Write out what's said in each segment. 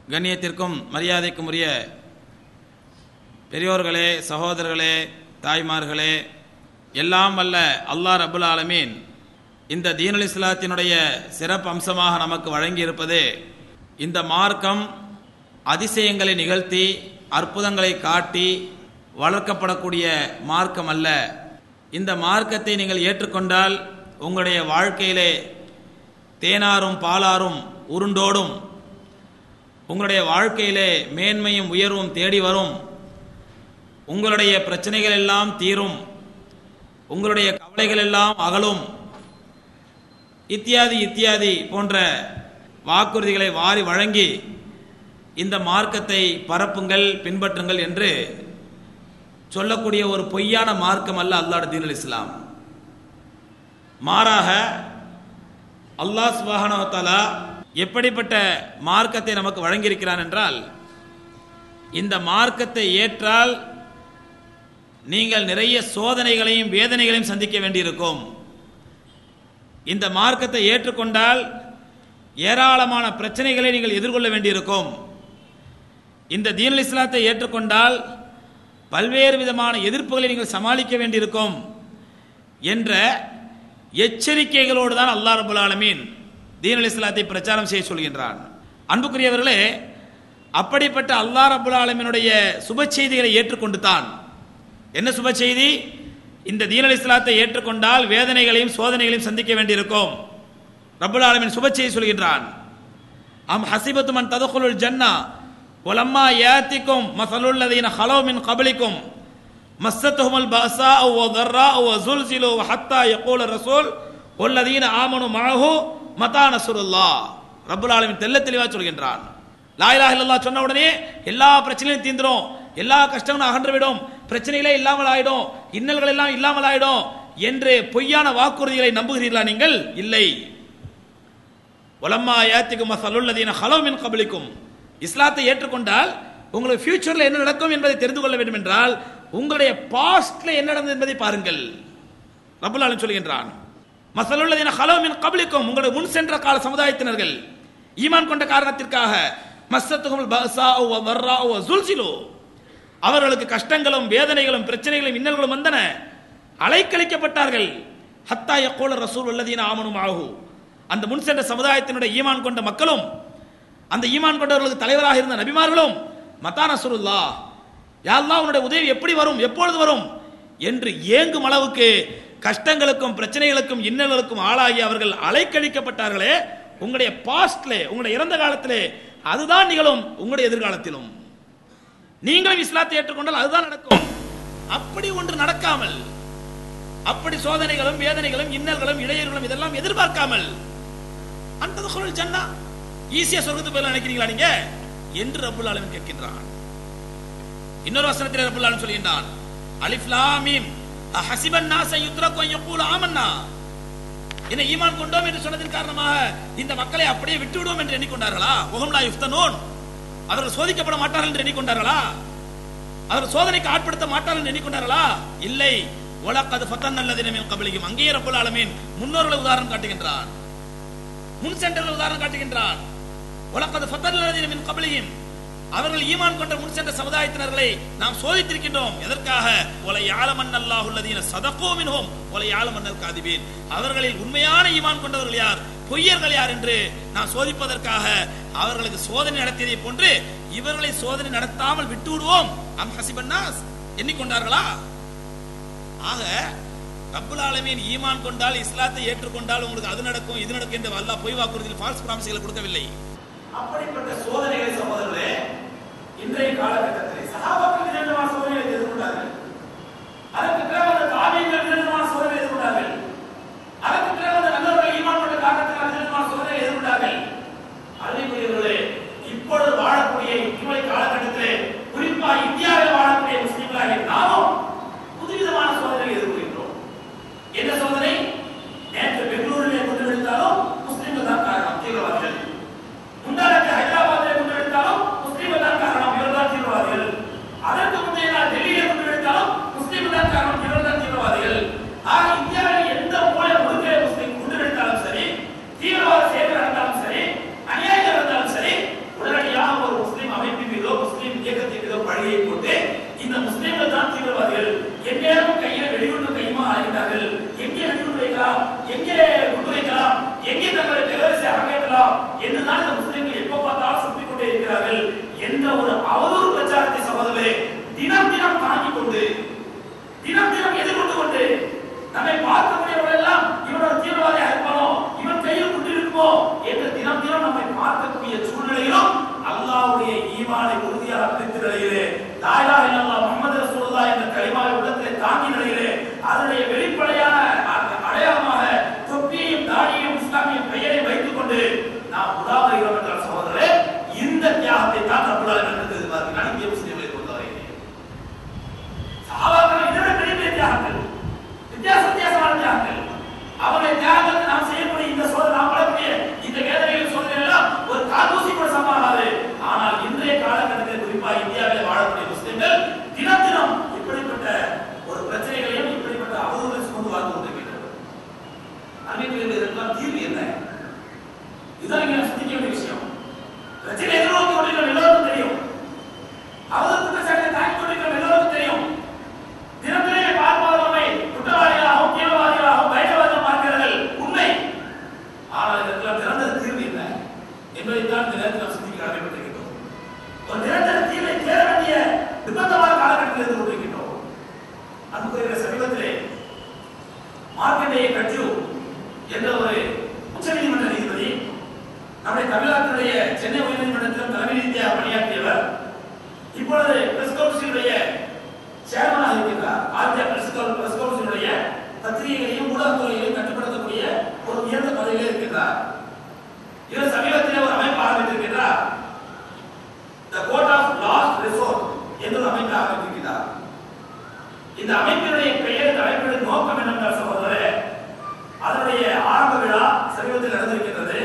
கண்ணியத்திற்கும் மரியாதைக்கும் உரிய பெரியோர்களே சகோதரர்களே தாய்மார்களே எல்லாம் வல்ல அல்லாஹ் ரபுல் ஆலமீன் இந்த தீனுல் இஸ்லாத்தினுடைய சிறப்பு அம்சமாக நமக்கு வழங்கியிருப்பது இந்த மார்க்கம் அதிசயங்களை நிகழ்த்தி அற்புதங்களை காட்டி வளர்க்கப்படக்கூடிய மார்க்கம் அல்ல இந்த மார்க்கத்தை நீங்கள் ஏற்றுக்கொண்டால் உங்களுடைய வாழ்க்கையிலே தேனாரும் பாலாரும் உருண்டோடும் உங்களுடைய வாழ்க்கையிலே மேன்மையும் உயர்வும் தேடி வரும் உங்களுடைய பிரச்சனைகள் எல்லாம் தீரும் உங்களுடைய கவலைகள் எல்லாம் அகலும் இத்தியாதி இத்தியாதி போன்ற வாக்குறுதிகளை வாரி வழங்கி இந்த மார்க்கத்தை பரப்புங்கள் பின்பற்றுங்கள் என்று சொல்லக்கூடிய ஒரு பொய்யான மார்க்கம் அல்ல அல்லாஹ் தீனுல் இஸ்லாம் மாறாக அல்லாஹ் சுபஹானஹு எப்படிப்பட்ட மார்க்கத்தை நமக்கு வழங்கியிருக்கிறான் என்றால் இந்த மார்க்கத்தை ஏற்றால் நீங்கள் நிறைய சோதனைகளையும் வேதனைகளையும் சந்திக்க வேண்டியிருக்கும் இந்த மார்க்கத்தை ஏற்றுக்கொண்டால் ஏராளமான பிரச்சனைகளை நீங்கள் எதிர்கொள்ள வேண்டியிருக்கும் இந்த தீனல் இஸ்லாத்தை ஏற்றுக்கொண்டால் பல்வேறு விதமான எதிர்ப்புகளை நீங்கள் சமாளிக்க வேண்டியிருக்கும் என்ற எச்சரிக்கைகளோடு தான் அல்லாஹ் ரபுல் ஆலமீன் தீனல் இஸ்லாத்தை பிரச்சாரம் செய்ய சொல்கின்றான் அன்புக்குரியவர்களே அப்படிப்பட்ட அல்லாஹ் ரபுல் ஆலமீனுடைய சுப செய்திகளை ஏற்றுக்கொண்டு தான் என்ன சுப செய்தி இந்த தீனல் இஸ்லாத்தை ஏற்றுக்கொண்டால் வேதனைகளையும் சோதனைகளையும் சந்திக்க வேண்டியிருக்கும் ரபுல் ஆலமின் சுப செய்தி சொல்கின்றான் அம் ஹசிபத்து மன் ததுகுலுல் ஜன்னா ஒலம்மா யாத்திக்கும் மசலுல்லதீன ஹலோ மின் கபலிக்கும் மஸ்ஸத்துஹுமல் பஸா வ தர்ரா வ ஸுல்ஸிலு ஹத்தா யகூல ரசூல் வல்லதீன ஆமனு மஅஹு மதா நஸ்ருல்லாஹ் ரப்பல் ஆலமீன் தெள்ள தெளிவா சொல்கின்றான் லா இலாஹ இல்லல்லாஹ் சொன்ன உடனே எல்லா பிரச்சனையும் தீந்துரும் எல்லா கஷ்டங்களும் அகன்று விடும் பிரச்சனைகளே இல்லாமல் ஆயிடும் இன்னல்கள் எல்லாம் இல்லாமல் ஆயிடும் என்று பொய்யான வாக்குறுதிகளை நம்புகிறீர்களா நீங்கள் இல்லை ஒலம்மா யாத்திக்கும் மசலுல்லதீன ஹலோ மின் கபலிக்கும் இஸ்லாத்தை ஏற்றுக்கொண்டால் உங்களுக்கு ஃபியூச்சர்ல என்ன நடக்கும் என்பதை தெரிந்து கொள்ள வேண்டும் என்றால் உங்களுடைய பாஸ்ட்ல என்ன நடந்தது என்பதை பாருங்கள் ரபுல் ஆலம் சொல்கின்றான் மசலுள்ளதின ஹலோமின் கபலிக்கும் உங்களுடைய முன் சென்ற கால சமுதாயத்தினர்கள் ஈமான் கொண்ட காரணத்திற்காக மஸ்ஸத்துகுல் பஸா வ வர்ரா வ ஸுல்ஸிலு அவர்களுக்கு கஷ்டங்களும் வேதனைகளும் பிரச்சனைகளும் இன்னல்களும் வந்தன அலைக்கழிக்கப்பட்டார்கள் ஹத்தா யக்கூல ரசூல் உள்ளதீன ஆமனும் ஆகு அந்த முன் சென்ற சமுதாயத்தினுடைய ஈமான் கொண்ட மக்களும் அந்த ஈமான் கொண்டவர்களுக்கு தலைவராக இருந்த நபிமார்களும் மதா நசுருல்லா யாரெல்லாம் உன்னுடைய உதவி எப்படி வரும் எப்பொழுது வரும் என்று ஏங்கும் அளவுக்கு கஷ்டங்களுக்கும் பிரச்சனைகளுக்கும் இன்னல்களுக்கும் ஆளாகி அவர்கள் அலைக்கழிக்கப்பட்டார்களே உங்களுடைய பாஸ்ட்லே உங்களுடைய இறந்த காலத்திலே அதுதான் நிகழும் உங்களுடைய எதிர்காலத்திலும் நீங்களும் இஸ்லாத்தை ஏற்றுக்கொண்டால் அதுதான் நடக்கும் அப்படி ஒன்று நடக்காமல் அப்படி சோதனைகளும் வேதனைகளும் இன்னல்களும் இடையூறுகளும் இதெல்லாம் எதிர்பார்க்காமல் அந்த குரல் ஜன்னா ஈஸியா சொர்க்கத்து போய் நினைக்கிறீங்களா நீங்க என்று ரப்புல் ஆலமீன் கேட்கின்றான் இன்னொரு வசனத்தில் ரப்புல் ஆலமீன் சொல்கின்றான் அலிஃப் லாம் மீம் அஹஸிபன் நாஸ யுத்ரகு அன் யகூல ஆமன்னா என்ன ஈமான் கொண்டோம் என்று சொன்னதின் காரணமாக இந்த மக்களை அப்படியே விட்டு விடுவோம் என்று எண்ணிக்கொண்டார்களா உகம்லா யுஃப்தனூன் அவர்கள் சோதிக்கப்பட மாட்டார்கள் என்று எண்ணிக்கொண்டார்களா அவர்கள் சோதனைக்கு ஆட்படுத்த மாட்டார்கள் என்று எண்ணிக்கொண்டார்களா இல்லை உலகது ஃபத்தன் அல்லதின மின் கபலிக்கும் அங்கேயே ரப்புல் ஆலமீன் முன்னோர்களை உதாரணம் காட்டுகின்றான் முன் சென்றவர்கள் உதாரணம் காட்டுகின்றான் உலகது ஃபத்தன் அல்லதின மின் கபலியும் அவர்கள் ஈமான் கொண்ட முன் சென்ற சமுதாயத்தினர்களை நாம் சோதித்திருக்கின்றோம் எதற்காக ஒலை யாழமன் அல்லாஹுல்லதீன சதகோ மின்ஹோம் ஒலை யாழமன்னல் காதிபீன் அவர்களில் உண்மையான ஈமான் கொண்டவர்கள் யார் பொய்யர்கள் யார் என்று நாம் சோதிப்பதற்காக அவர்களுக்கு சோதனை நடத்தியதை போன்று இவர்களை சோதனை நடத்தாமல் விட்டு விடுவோம் அம் ஹசிபன்னாஸ் எண்ணிக்கொண்டார்களா ஆக ரப்புல் ஆலமீன் ஈமான் கொண்டால் இஸ்லாத்தை ஏற்றுக்கொண்டால் உங்களுக்கு அது நடக்கும் இது நடக்கும் என்று அல்லாஹ் பொய் வாக்குறுதியில் ஃபால்ஸ் பிராமிஸ்களை கொடுக்கவில்லை அப்படிப்பட்ட சோதனைகளை சகோதரர்களே இன்றைய காலகட்டத்திலே சகாபாக்கள் விதமான சோதனைகளை எதிர்கொண்டார்கள் அதற்கு பிறகு அந்த தாபியங்கள் விதமான சோதனை எதிர்கொண்டார்கள் அதற்கு பிறகு அந்த நல்லவர்கள் ஈமான் கொண்ட காரணத்தினால் விதமான சோதனை எதிர்கொண்டார்கள் அன்னைக்குரியவர்களே இப்பொழுது வாழக்கூடிய இன்றைய காலகட்டத்திலே குறிப்பா இந்தியாவில் வாழக்கூடிய முஸ்லிம்களாகிய நாமும் புதுவிதமான சோதனைகளை எதிர்கொள்கின்றோம் என்ன சோதனை நேற்று பெங்களூரிலே கொண்டு விழுந்தாலும் முஸ்லிம்கள் தான் காரணம் தீவிரவாதிகள் முந்தானத்து ஹைதராபாத் இயக்கத்தின் ஏதோ பழியை போட்டு இந்த முஸ்லிம்கள் தான் தீவிரவாதிகள் எந்நேரமும் கையில வெடிகுண்டு கையுமா ஆகிறார்கள் எங்கே வெடிகுண்டு வைக்கலாம் எங்கே குண்டு வைக்கலாம் எங்கே தங்களை டெரரிஸ்டை அரங்கேற்றலாம் என்றுதான் இந்த முஸ்லிம்கள் எப்ப பார்த்தாலும் சுற்றிக் கொண்டே இருக்கிறார்கள் என்ற ஒரு அவதூறு பிரச்சாரத்தை சகோதரர்களே தினம் தினம் தாங்கிக் கொண்டு தினம் தினம் எதிர்கொண்டு கொண்டு நம்மை பார்க்கக்கூடியவர்கள் எல்லாம் இவன் ஒரு தீவிரவாதியாக இருப்பானோ இவன் கையில் குண்டு இருக்குமோ என்று தினம் தினம் நம்மை பார்க்கக்கூடிய சூழ்நிலையிலும் அல்லாஹ்வுடைய ஈமானை உறுதியாக பிடித்த நிலையிலே தாயா இல்லல்லா முகமது ரசூலுல்லாஹ் என்ற கலிமாவை உள்ளத்திலே தாங்கி நிலையிலே அதனுடைய வெளிப்படையான அ- அடையாளமாக தொப்பியையும் தாடியையும் இஸ்லாமிய பெயரை வைத்துக் கொண்டு நாம் உதாரணம் என்ற சகோதரரே இந்த தியாகத்தை தான் ரப்புல் என்று எதிர்பார்க்கிறார் இந்திய முஸ்லிம்களை பொறுத்தவரையிலே சஹாபாக்கள் இதை விட பெரிய பெரிய தியாகங்கள் வித்தியாச வித்தியாசமான தியாகங்கள் அவருடைய தியாகத்தை நாம் செய்யக்கூடிய இந்த சோதனை நாம் படக்கூடிய இந்த வேதனைகள் சோதனை எல்லாம் ஒரு காதூசி கூட சமாளாது ஆனால் இன்றைய காலகட்டத்தில் குறிப்பாக இந்தியாவில் வாழக்கூடிய முஸ்லிம்கள் தினம் தினம் இப்படிப்பட்ட ஒரு பிரச்சனைகளையும் இப்படிப்பட்ட அவதூறுகளை சுமந்து வாழ்ந்து கொண்டிருக்கின்றனர் அன்னைக்கு இதற்கெல்லாம் தீர்வு என்ன இதுதான் நீங்க சிந்திக்க வேண்டிய விஷயம் பிரச்சனை எதிர்நோக்கி கொண்டிருக்கிற எல்லோருக்கும் தெரியும் அவதூறு குற்றச்சாட்டை தாங்கிக் கொண்டிருக்கிற எல்லோருக்கும் தெரியும் தினத்திலே பார்ப்பவர்களை குற்றவாளிகளாகவும் தீவிரவாதிகளாகவும் பயங்கரவாதம் பார்க்கிறார்கள் உண்மை ஆனால் இதற்கெல்லாம் நிரந்தர தீர்வு என்ன என்பதைத்தான் இந்த நேரத்தில் நாம் சிந்திக்க கடமைப்பட்டிருக்கின்றோம் ஒரு நிரந்தர தீர்வை தேட வேண்டிய நிர்பந்தமான காலகட்டத்தில் இருந்து கொண்டிருக்கின்றோம் அன்புக்குரிய சமீபத்திலே மார்க்கண்டேய கட்ஜு என்ற ஒரு உச்சநீதிமன்ற நீதிபதி நம்முடைய தமிழ்நாட்டினுடைய சென்னை உயர்நீதிமன்றத்திலும் தலைமை நீதியாக பணியாற்றியவர் இப்பொழுது பிரஸ் கவுன்சிலுடைய சேர்மனாக இருக்கின்றார் ஆந்தியா பிரஸ் கவுன் பிரஸ் கவுன்சிலுடைய பத்திரிகைகளையும் ஊடகத்துறைகளையும் கட்டுப்படுத்தக்கூடிய ஒரு உயர்ந்த பதவியில் இருக்கின்றார் இவர் சமீபத்திலே ஒரு அமைப்பு ஆரம்பித்திருக்கின்றார் the court of last resort என்று ஒரு அமைப்பை ஆரம்பித்திருக்கிறார் இந்த அமைப்பினுடைய பெயர் இந்த அமைப்பினுடைய நோக்கம் என்னென்றால் சகோதரரே அதனுடைய ஆரம்ப விழா சமீபத்தில் நடந்திருக்கின்றது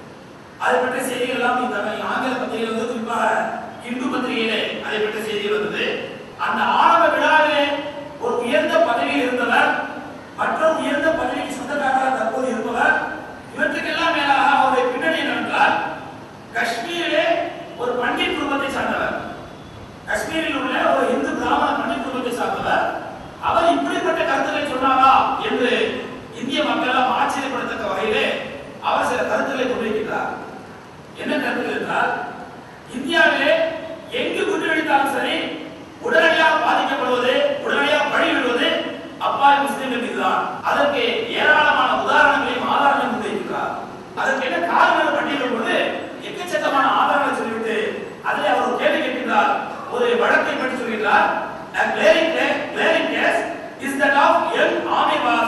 அதை பற்றிய செய்திகள் எல்லாம் இந்த ஆங்கில பத்திரிகையில் வந்து குறிப்பாக இந்து பத்திரிகையிலே அதை பற்றிய செய்தி வந்தது அந்த ஆரம்ப விழாவிலே ஒரு உயர்ந்த பதவியில் இருந்தவர் மற்றும் உயர்ந்த பதவிக்கு சொந்தக்காரராக தற்போது இருப்பவர் இவற்றுக்கெல்லாம் மேலாக அவருடைய பின்னணி என்னவென்றால் காஷ்மீரிலே ஒரு பண்டிட் குடும்பத்தை சார்ந்தவர் காஷ்மீரில் உள்ள ஒரு இந்து பிராமண பண்டிட் குடும்பத்தை சார்ந்தவர் அவர் இப்படிப்பட்ட கருத்துக்களை சொன்னாரா என்று இந்திய மக்கள் எல்லாம் ஆச்சரியப்படத்தக்க வகையிலே அவர் சில கருத்துக்களை கொண்டிருக்கிறார் என்ன கருத்துக்கள் என்றால் இந்தியாவிலே எங்கு குண்டு வெடித்தாலும் சரி உடனடியாக பாதிக்கப்படுவது உடனடியாக பழி விடுவது அப்பாவி முஸ்லிம்கள் மீதுதான் அதற்கு ஏராளமான உதாரணங்களையும் ஆதாரங்களையும் முன்வைக்கிறார் அதற்கு என்ன காரணங்கள் பட்டியலிடும் பொழுது எக்கச்சக்கமான ஆதாரங்களை சொல்லிவிட்டு அதில் அவர் ஒரு கேள்வி கேட்கின்றார் ஒரு வழக்கை பற்றி சொல்கிறார் A glaring ca- glaring case is that of young army was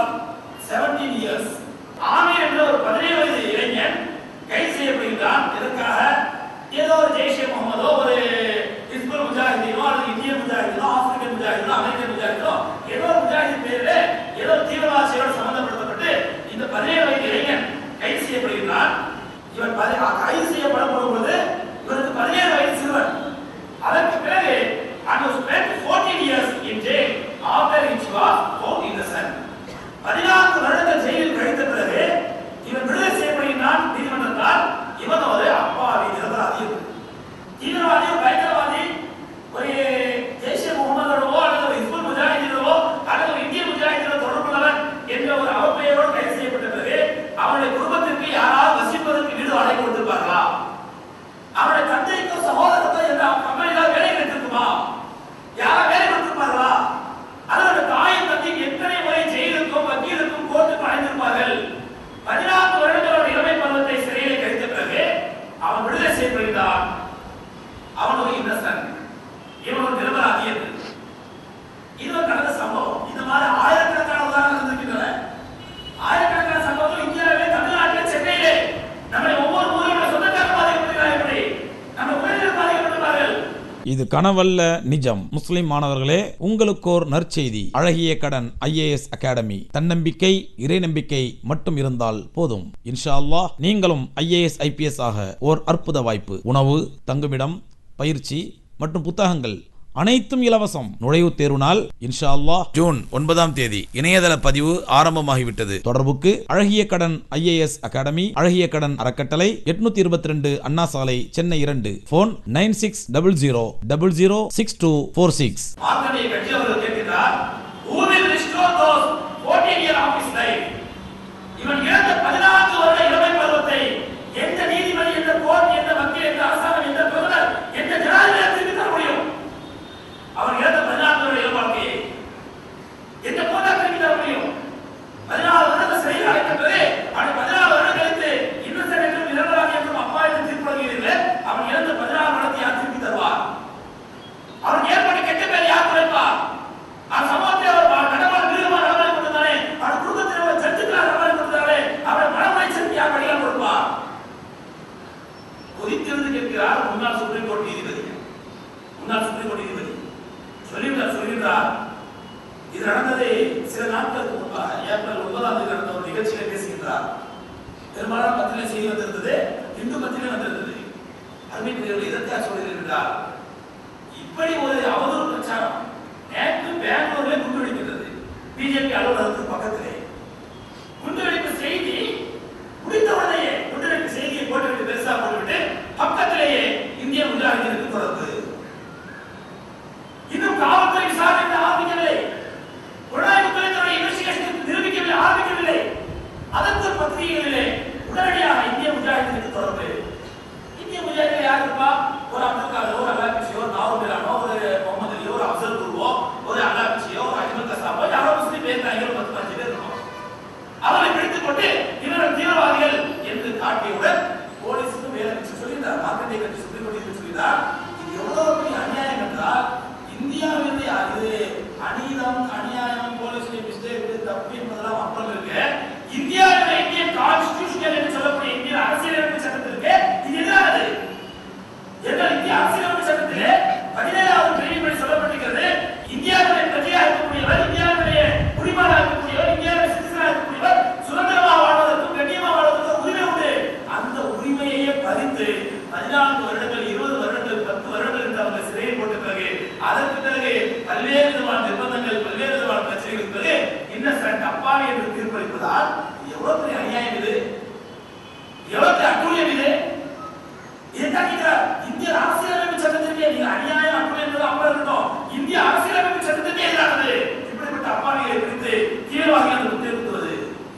17 years. Aamir என்ற ஒரு பதினேழு வயது இளைஞன் கைது செய்யப்படுகிறான் இதற்காக ஏதோ ஒரு ஜெய்ஷே முகமதோ ஒரு ஹிஸ்புல் முஜாஹிதீனோ அல்லது இந்திய முஜாஹிதீனோ ஆப்பிரிக்கன் முஜாஹிதீனோ அமெரிக்கன் முஜாஹிதீனோ ஏதோ ஒரு முஜாஹித் பேரில் ஏதோ ஒரு தீவிரவாத செயலோடு சம்பந்தப்படுத்தப்பட்டு இந்த பதினேழு வயது இளைஞன் கைது செய்யப்படுகிறான் இவன் பதி- கைது செய்யப்படும் பொழுது இவருக்கு பதினேழு வயது சிறுவன் அதற்கு பிறகு and was spent 14 years in jail after which was found innocent. பதினான்கு வருடங்கள் ஜெயிலில் கழித்த பிறகு இவன் விடுதலை செய்யப்படுகிறான் நீதிமன்றத்தால் இவன் ஒரு அப்பாவி நிரபராதி தீவிரவாதி ஒரு பயங்கரவாதி ஒரு ஜெய்ஷே முகமதோடவோ அல்லது ஒரு இஸ்புல் முஜாஹிதீனோ அல்லது ஒரு இந்திய முஜாஹிதீனோ தொடர்புள்ளவன் என்ற ஒரு அவப்பெயரோடு கைது செய்யப்பட்ட பிறகு அவனுடைய குடும்பத்திற்கு யாராவது வசிப்பதற்கு வீடு வாடகை கொடுத்திருப்பார்களா அவனுடைய தந்தைக்கோ சகோதரருக்கோ என்ற கம்பெனியில் வேலை கிடைத்திருக்குமா யாரா வேலை கொடுத்திருப்பார்களா அதோட தாயும் தந்தையும் எத்தனை முறை ஜெயிலுக்கும் வக்கீலுக்கும் கோர்ட்டுக்கும் அடைந்திருப்பார்கள் பதினான்கு வருடங்களோட இளமை பருவத்தை சிறையிலே கழித்த பிறகு அவன் விடுதலை செய்யப்படுகிறான் அவன் ஒரு இன்னசென்ட் இவன் ஒரு நிரபராதி என்று இது ஒரு நடந்த சம்பவம் இந்த மாதிரி ஆயிரக்கணக்கான உதாரணங்கள் இருக்கின்றன ஆயிரக்கணக்கான சம்பவங்கள் இந்தியாவிலே தமிழ்நாட்டிலே சென்னையிலே நம்முடைய ஒவ்வொரு ஊரிலும் சொந்தக்காரர் பாதிக்கப்படுகிறார் எப்படி நம்ம உறவினர் பாதிக்கப்படுகிறார்கள் இது கனவல்ல நிஜம் முஸ்லிம் மாணவர்களே உங்களுக்கோர் நற்செய்தி அழகிய கடன் ஐஏஎஸ் அகாடமி தன்னம்பிக்கை இறை நம்பிக்கை மட்டும் இருந்தால் போதும் இன்ஷா அல்லாஹ் நீங்களும் ஐஏஎஸ் ஐபிஎஸ் ஆக ஓர் அற்புத வாய்ப்பு உணவு தங்குமிடம் பயிற்சி மற்றும் புத்தகங்கள் அனைத்தும் இலவசம் நுழைவுத் தேர்வு நாள் இன்ஷா அல்லாஹ் ஜூன் ஒன்பதாம் தேதி இணையதள பதிவு ஆரம்பமாகிவிட்டது தொடர்புக்கு அழகிய கடன் ஐஏஎஸ் அகாடமி அழகிய கடன் அறக்கட்டளை எட்நூத்தி இருபத்தி ரெண்டு அண்ணா சாலை சென்னை இரண்டு phone nine six double zero double zero six two four six Markandeya கட்சி அவர்கள் கேட்கிறார் who will restore those 14 year of his life இவன் இழந்த பதினான்கு வருட இளமை பருவத்தை எந்த நீதிபதி எந்த கோர்ட் எந்த வக்கீல் எந்த அரசாங்கம் எந்த பிரதமர் எந்த ஜனாதிபதி திருப்பி தர முடியும் அவன் இழந்த பதினான்கு வருட இளம் வாழ்க்கையை எந்த கோர்ட்டா திருப்பி தர முடியும் பதினாலு வருடங்கள் சிறையில் அடைக்கப்பட்டது அவன் பதினாலு வருடம் கழித்து இன்னசென்ட் என்றும் நிரந்தரமாக என்றும் அப்பா என்று தீர்ப்பு வழங்குகிறீர்கள் அவன் இழந்த பதினாறு வருடத்தை யார் திருப்பி தருவார் அவருக்கு ஏற்பட்ட கெட்ட பேர் யார் குறைப்பார் அவர் சமூகத்தை அவர் நடமாட வீரமாக நடமாடி கொண்டிருந்தாரே அவர் குடும்பத்தில் அவர் சர்ச்சுக்களாக நடமாடி கொண்டிருந்தாரே அவரை மனமாய்ச்சலுக்கு யார் வழியாக கொடுப்பார் கொதித்திருந்து கேட்கிறார் முன்னாள் சுப்ரீம் கோர்ட் நீதிபதி முன்னாள் சுப்ரீம் கோர்ட் நீதிபதி சொல்லிவிட்டார் சொல்லிவிட்டார் இது நடந்தது சில நாட்களுக்கு முன்பாக ஏப்ரல் ஒன்பதாம் தேதி நடந்த ஒரு நிகழ்ச்சியில பேசுகின்றார் பெரும்பாலான பத்திரிகை செய்தி வந்திருந்தது இந்து பத்திரிகை வந்திருந்தது அருமைக்குரியவர்கள் எதற்காக சொல்கிறேன் என்றால் இப்படி ஒரு அவதூறு பிரச்சாரம் நேற்று பெங்களூர்ல குண்டுவெடிக்கின்றது பிஜேபி அலுவலகத்துக்கு பக்கத்திலே குண்டுவெடிப்பு செய்தி முடிந்த உடனேயே குண்டுவெடிப்பு செய்தியை போட்டுவிட்டு பெருசா போட்டுவிட்டு பக்கத்திலேயே இந்திய முஜாஹிதீனுக்கு தொடர்பு இன்னும் காவல்துறை விசாரணை ஆரம்பிக்கவில்லை புலனாய்வுத்துறை தன்னுடைய இன்வெஸ்டிகேஷன் நிரூபிக்கவில்லை ஆரம்பிக்கவில்லை அதற்கு ஒரு பத்திரிகைகளிலே உடனடியாக இந்திய முஜாஹிதீனுக்கு தொடர்பு இந்திய முஜாஹிதீன் யார் இருப்பா ஒரு அப்துல் காதரோ ஒரு அல்லாபிச்சியோ ஒரு நாவல் மிலானோ ஒரு முகமது அலியோ ஒரு அப்சல் குருவோ ஒரு அல்லாபிச்சியோ ஒரு அஜ்மல் கசாபோ யாரோ முஸ்லீம் பேர் நாயகர் பத்து பஞ்சு பேர் இருக்கும் அவரை பிடித்துக் கொண்டு இவர்கள் தீவிரவாதிகள் என்று காட்டியவுடன் போலீஸுக்கு வேலை வச்சு சொல்லியிருந்தார் மார்க்கெட்டை கட்சி சுப்ரீம் கோர்ட்டில் சொல்லியிருந்தார் இது எவ்வளவு பெரிய அநியாயம் என்றால் இந்தியாவிலிருந்து இது அநீதம் அநியாயம் போலீஸ் மிஸ்டேக் தப்பு என்பதெல்லாம் அப்புறம் இருக்கு இந்தியாவில் இந்திய கான்ஸ்டிடியூஷன் என்று சொல்லக்கூடிய இந்திய அரசியலமைப்பு சட்டத்திற்கு இது எதிரானது என்றால் இந்திய அரசியலமைப்பு சட்டத்திலே பதினேழாவது பிரிவின்படி சொல்லப்பட்டிருக்கிறது இந்தியாவுடைய பிரஜையாக இருக்கக்கூடியவர் இந்தியாவுடைய குடிமகனாக இருக்கக்கூடியவர் இந்தியாவுடைய சிட்டிசனாக இருக்கக்கூடியவர் சுதந்திரமாக வாழ்வதற்கும் கண்ணியமாக வாழ்வதற்கும் உரிமை உண்டு அந்த உரிமையையே பறித்து பதினான்கு வருடங்கள் இருபது வருடங்கள் பத்து வருடங்கள் என்று அவங்க சிறையில் போட்ட பிறகு அதற்கு பிறகு பல்வேறு விதமான நிர்பந்தங்கள் பல்வேறு விதமான பிரச்சனைகள் பிறகு இன்னசென்ட் அப்பாவி என்று தீர்ப்பளிப்பதால் இது எவ்வளவு பெரிய அநியாயம் இது எவ்வளவு பெரிய அட்டூழியம் இது இதுதான் கேட்கிறார் இந்திய அரசியலமைப்பு சட்டத்திற்கே நீங்க அநியாயம் அட்டூழியம் என்பது அப்புறம் இருக்கட்டும் இந்திய அரசியலமைப்பு சட்டத்திற்கே எதிரானது இப்படிப்பட்ட அப்பாவிகளை பிடித்து தீவிரவாதிகள் என்று முத்திருக்குவது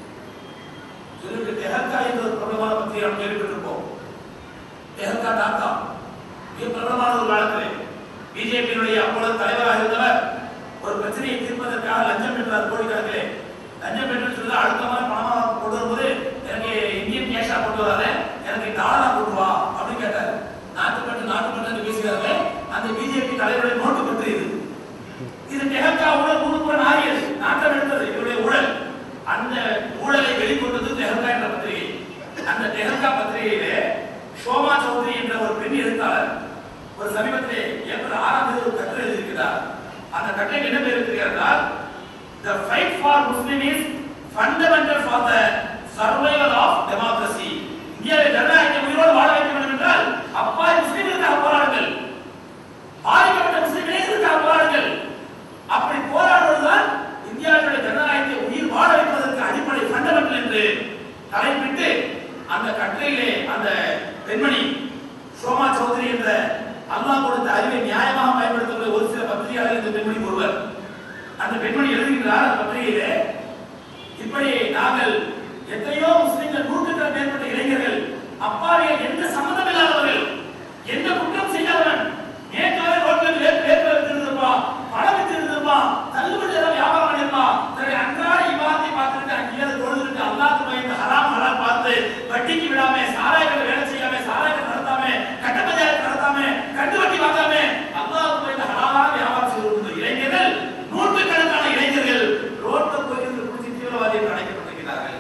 சொல்லிட்டு தெஹர்கா என்ற ஒரு பிரபலமான பத்திரிகை நாம் கேள்விப்பட்டிருப்போம் தெஹர்கா டாக்கா மிக பிரபலமான ஒரு காலத்திலே பிஜேபியினுடைய அப்பொழுது தலைவராக இருந்தவர் ஒரு பிரச்சனையை தீர்ப்பதற்காக லஞ்சம் பெற்றார் கோடிக்கணக்கிலே லஞ்சம் பெற்று சொல்லி அழுத்தமான பணமா கொண்டு வரும்போது எனக்கு இந்தியன் கேஷா கொண்டு வராத எனக்கு டாலரா கொண்டு வா அப்படின்னு கேட்டார் நாட்டுப்பட்டு நாட்டுப்பட்டு பேசுகிறாங்க அந்த பிஜேபி தலைவருடைய நோட்டு பற்றி இது இது தெஹக்கா ஊழல் முழுப்புற ஆகியது நாட்டம் எடுத்தது இவருடைய ஊழல் அந்த ஊழலை வெளிக்கொண்டது தெஹக்கா என்ற பத்திரிகை அந்த தெஹக்கா பத்திரிகையிலே ஷோமா சௌத்ரி என்ற ஒரு பெண் எழுத்தாளர் ஒரு சமீபத்திலே ஏப்ரல் ஆறாம் தேதி ஒரு கட்டுரை எழுதியிருக்கிறார் அந்த கட்டுரைக்கு என்ன பேர் இருக்கிறார் The fight for Muslim is fundamental for the survival of democracy. இந்தியாவில் ஜனநாயகத்தை உயிரோடு வாழ வைக்க வேண்டும் என்றால் அப்பாய் முஸ்லிம்களுக்காக போராடுங்கள் பாதிக்கப்பட்ட முஸ்லிம் இளைஞர்களுக்காக போராடுங்கள் அப்படி போராடுவதுதான் இந்தியாவுடைய ஜனநாயகத்தை உயிர் வாழ வைப்பதற்கு அடிப்படை ஃபண்டமெண்டல் என்று தலைப்பிட்டு அந்த கட்டுரையிலே அந்த பெண்மணி சோமா சௌத்ரி என்ற அல்லாஹ் கொடுத்த அறிவை நியாயமாக பயன்படுத்தக்கூடிய ஒரு சில பத்திரிகையாளர் இந்த பெண்மணி ஒருவர் அந்த பெண்மணி எழுதுகிறார் அந்த பத்திரிகையிலே இப்படி நாங்கள் எத்தனையோ முஸ்லிம்கள் நூற்றுக்கணக்கான மேற்பட்ட இளைஞர்கள் அப்பாவிகள் எந்த சம்மந்தம் இல்லாதவர்கள் எந்த குற்றம் செய்யாதவன் நேற்று ரோட்டில் வேறு வேறு வைத்திருந்திருப்பான் பணம் வைத்திருந்திருப்பான் தள்ளுபடி ஏதாவது வியாபாரம் பண்ணிருப்பான் தன்னுடைய அன்றாட இவாத்தை பார்த்துட்டு அங்கேயாவது தொழுதுட்டு அல்லாஹ் பயந்து ஹராம் ஹலால் பார்த்து வட்டிக்கு விடாம சாராயங்கள் வேலை செய்யாம சாராயங்கள் நடத்தாம கட்ட பஞ்சாயத்து நடத்தாம கட்டு வட்டி வாங்காம அல்லாஹ் பயந்து ஹலாலான வியாபாரம் செய்து கொண்டிருந்த இளைஞர்கள் நூற்றுக்கணக்கான இளைஞர்கள் ரோட்ல போய் இருந்து குடிச்சு தீவிரவாதிகள் அடைக்கப்பட்டிருக்கிறார்கள்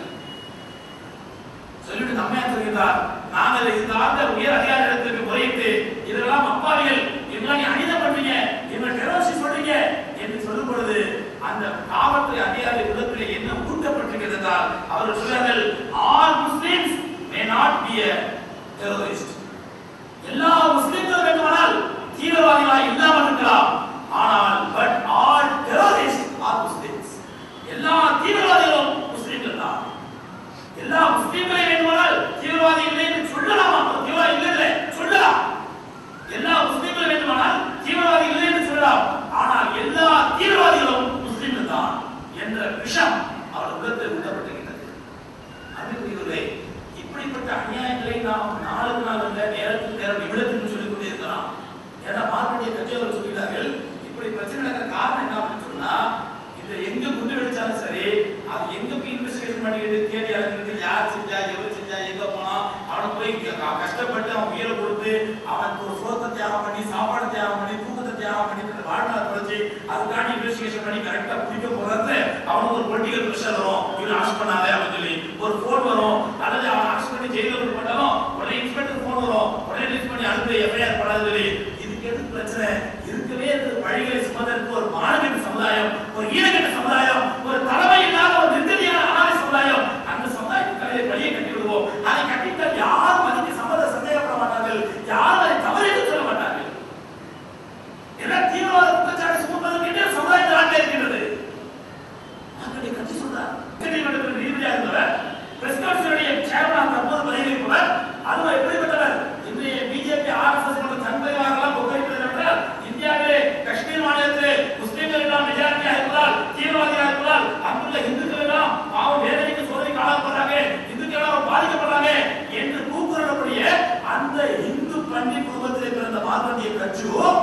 சொல்லிட்டு நம்மையா சொல்கிறார் நாங்கள் இந்த ஆண்ட உயர் அதிகாரிகளுக்கு முறையிட்டு இதெல்லாம் அப்பாவிகள் இதெல்லாம் நீ அனிதம் பண்றீங்க இவங்க டெரோசி சொல்றீங்க என்று சொல்லும் பொழுது அந்த காவல்துறை அதிகாரி உள்ளத்திலே என்ன ஊட்டப்பட்டிருக்கிறது என்றால் அவர்கள் சொல்றார்கள் all Muslims may not be a terrorist எல்லா முஸ்லிம்களும் வேண்டுமானால் தீவிரவாதிகளாக இல்லாமல் இருக்கலாம் இருக்கலாம் ஆனால் எல்லா தீவிரவாதிகளும் முஸ்லிம்கள் தான் என்ற விஷம் அவர் உள்ளத்தில் ஊட்டப்பட்டிருக்கிறது அன்புக்குரியவர்களே இப்படிப்பட்ட அநியாயங்களை நாம் நாளுக்கு நாள் அல்ல நேரத்துக்கு நேரம் நிமிடத்துக்கு சொல்லிக் கொண்டே இருக்கலாம் ஏன்னா மார்க்கெட்டிய கட்சியாளர் சொல்கிறார்கள் இப்படி பிரச்சனை நடக்கிற காரணம் என்ன அப்படின்னு சொன்னா இந்த எங்க குண்டு வெடிச்சாலும் சரி அது எங்க போய் இன்வெஸ்டிகேஷன் பண்ணிக்கிட்டு தேடி அழைக்கிறது யார் செஞ்சா எவர் செஞ்சா எங்க போனா அவனை போய் க- கஷ்டப்பட்டு அவன் உயிரை கொடுத்து அவனுக்கு ஒரு சோத்தை தியாகம் பண்ணி சாப்பாடு தியாகம் பண்ணி தூக்கத்தை தியாகம் பண்ணி தன் வாழ்நாள் தொலைச்சு அதுக்காண்டி இன்வெஸ்டிகேஷன் பண்ணி கரெக்டா பிடிக்க போறது அவனுக்கு ஒரு பொலிட்டிக்கல் ப்ரெஷர் வரும் இவன் அரெஸ்ட் பண்ணாதே அப்படின்னு சொல்லி ஒரு போன் வரும் அல்லது அவன் அரெஸ்ட் பண்ணி ஜெயில விட்டு பண்ணாலும் உடனே இன்ஸ்பெக்டர் போன் வரும் உடனே லிஸ்ட் பண்ணி அனுப்பி எஃப்ஐஆர் பண்ணாது சொல்லி இதுக்கு எதுக்கு பிரச்சனை இருக்கவே இருக்கிற வழிகளை சுமந்தற்கு ஒரு மானகட்ட சமுதாயம் ஒரு ஈனகட்ட சமுதாயம் ஒரு தலைமை இல்லாத ஒரு நிர்கதியான அனாதை சமுதாயம் அந்த சமுதாயத்தின் தலையை வழியை கட்டி விடுவோம் அதை கட்டிவிட்டால் யாரும் அதுக்கு சம்மத சந்தேகப்பட மாட்டார்கள் யாரும் அதை தவறு என்று சொல்ல மாட்டார்கள் ஏன்னா தீவிரவாத குற்றச்சாட்டு சுமப்பதற்கு என்று சமுதாயத்தில் ஆட்டே இருக்கின்றது நாங்களுடைய கட்சி சொல்றார் நீதிமன்றத்தில் நீதிபதியா இருந்தவர் பிரஸ் கவுன்சிலுடைய சேர்மனாக தற்போது பதவி இருப்பவர் அதுவும் எப்படிப்பட்டவர் இன்றைய பிஜேபி ஆர்எஸ்எஸ் போன்ற தன்பரிவாரெல்லாம் கொக்கரிப்பது என்றால் இந்தியாவிலே காஷ்மீர் மாநிலத்திலே முஸ்லிம்கள் எல்லாம் மெஜாரிட்டியாக இருப்பதால் தீவிரவாதியாக இருப்பதால் அங்குள்ள இந்துக்கள் எல்லாம் பாவம் வேதனைக்கு சோதனைக்கு ஆளாக்கப்படுறாங்க இந்துக்கள் எல்லாம் பாதிக்கப்படுறாங்க என்று கூக்குரலக்கூடிய அந்த இந்து பண்டி குடும்பத்திலே பிறந்த மார்க்கண்டிய கட்சியும்